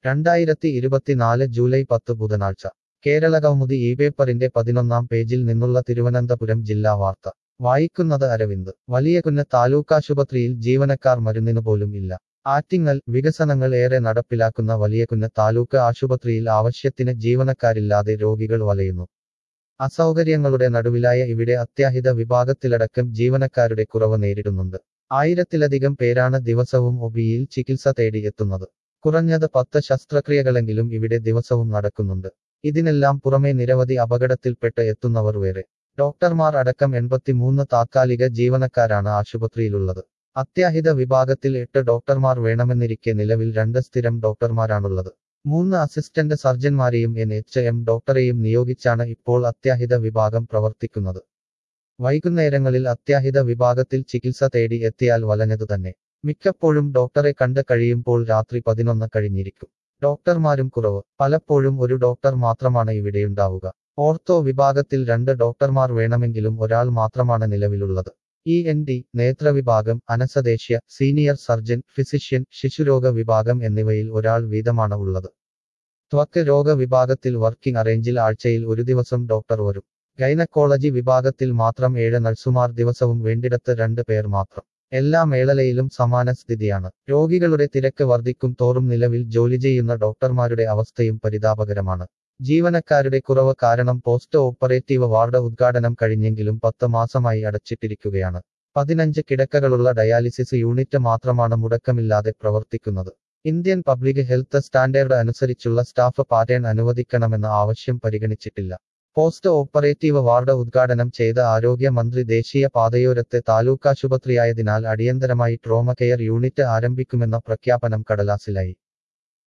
രണ്ടായിരത്തി ഇരുപത്തിനാല് ജൂലൈ പത്ത് ബുധനാഴ്ച കേരള കൗമുദി ഈ പേപ്പറിന്റെ പതിനൊന്നാം പേജിൽ നിന്നുള്ള തിരുവനന്തപുരം ജില്ലാ വാർത്ത വായിക്കുന്നത് അരവിന്ദ് വലിയകുന്ന് താലൂക്കാശുപത്രിയിൽ ജീവനക്കാർ മരുന്നിനു പോലും ഇല്ല ആറ്റിങ്ങൽ വികസനങ്ങൾ ഏറെ നടപ്പിലാക്കുന്ന വലിയകുന്ന് താലൂക്ക് ആശുപത്രിയിൽ ആവശ്യത്തിന് ജീവനക്കാരില്ലാതെ രോഗികൾ വലയുന്നു അസൗകര്യങ്ങളുടെ നടുവിലായ ഇവിടെ അത്യാഹിത വിഭാഗത്തിലടക്കം ജീവനക്കാരുടെ കുറവ് നേരിടുന്നുണ്ട് ആയിരത്തിലധികം പേരാണ് ദിവസവും ഒബിയിൽ ചികിത്സ തേടി എത്തുന്നത് കുറഞ്ഞത് പത്ത് ശസ്ത്രക്രിയകളെങ്കിലും ഇവിടെ ദിവസവും നടക്കുന്നുണ്ട് ഇതിനെല്ലാം പുറമെ നിരവധി അപകടത്തിൽപ്പെട്ട് എത്തുന്നവർ വേറെ ഡോക്ടർമാർ അടക്കം എൺപത്തിമൂന്ന് താത്കാലിക ജീവനക്കാരാണ് ആശുപത്രിയിലുള്ളത് അത്യാഹിത വിഭാഗത്തിൽ എട്ട് ഡോക്ടർമാർ വേണമെന്നിരിക്കെ നിലവിൽ രണ്ട് സ്ഥിരം ഡോക്ടർമാരാണുള്ളത് മൂന്ന് അസിസ്റ്റന്റ് സർജൻമാരെയും എൻ എച്ച് എം ഡോക്ടറെയും നിയോഗിച്ചാണ് ഇപ്പോൾ അത്യാഹിത വിഭാഗം പ്രവർത്തിക്കുന്നത് വൈകുന്നേരങ്ങളിൽ അത്യാഹിത വിഭാഗത്തിൽ ചികിത്സ തേടി എത്തിയാൽ വലഞ്ഞതു തന്നെ മിക്കപ്പോഴും ഡോക്ടറെ കണ്ട് കഴിയുമ്പോൾ രാത്രി പതിനൊന്ന് കഴിഞ്ഞിരിക്കും ഡോക്ടർമാരും കുറവ് പലപ്പോഴും ഒരു ഡോക്ടർ മാത്രമാണ് ഇവിടെയുണ്ടാവുക ഓർത്തോ വിഭാഗത്തിൽ രണ്ട് ഡോക്ടർമാർ വേണമെങ്കിലും ഒരാൾ മാത്രമാണ് നിലവിലുള്ളത് ഇ എൻ ഡി നേത്രവിഭാഗം അനസദേശ്യ സീനിയർ സർജൻ ഫിസിഷ്യൻ ശിശുരോഗ വിഭാഗം എന്നിവയിൽ ഒരാൾ വീതമാണ് ഉള്ളത് ത്വക്ക് രോഗ വിഭാഗത്തിൽ വർക്കിംഗ് അറേഞ്ചിൽ ആഴ്ചയിൽ ഒരു ദിവസം ഡോക്ടർ വരും ഗൈനക്കോളജി വിഭാഗത്തിൽ മാത്രം ഏഴ് നഴ്സുമാർ ദിവസവും വേണ്ടിടത്ത് രണ്ട് പേർ മാത്രം എല്ലാ മേളലയിലും സമാന സ്ഥിതിയാണ് രോഗികളുടെ തിരക്ക് വർദ്ധിക്കും തോറും നിലവിൽ ജോലി ചെയ്യുന്ന ഡോക്ടർമാരുടെ അവസ്ഥയും പരിതാപകരമാണ് ജീവനക്കാരുടെ കുറവ് കാരണം പോസ്റ്റ് ഓപ്പറേറ്റീവ് വാർഡ് ഉദ്ഘാടനം കഴിഞ്ഞെങ്കിലും പത്ത് മാസമായി അടച്ചിട്ടിരിക്കുകയാണ് പതിനഞ്ച് കിടക്കകളുള്ള ഡയാലിസിസ് യൂണിറ്റ് മാത്രമാണ് മുടക്കമില്ലാതെ പ്രവർത്തിക്കുന്നത് ഇന്ത്യൻ പബ്ലിക് ഹെൽത്ത് സ്റ്റാൻഡേർഡ് അനുസരിച്ചുള്ള സ്റ്റാഫ് പാറ്റേൺ അനുവദിക്കണമെന്ന ആവശ്യം പരിഗണിച്ചിട്ടില്ല പോസ്റ്റ് ഓപ്പറേറ്റീവ് വാർഡ് ഉദ്ഘാടനം ചെയ്ത ആരോഗ്യ മന്ത്രി ദേശീയ പാതയോരത്തെ താലൂക്കാശുപത്രിയായതിനാൽ അടിയന്തരമായി ട്രോമ കെയർ യൂണിറ്റ് ആരംഭിക്കുമെന്ന പ്രഖ്യാപനം കടലാസിലായി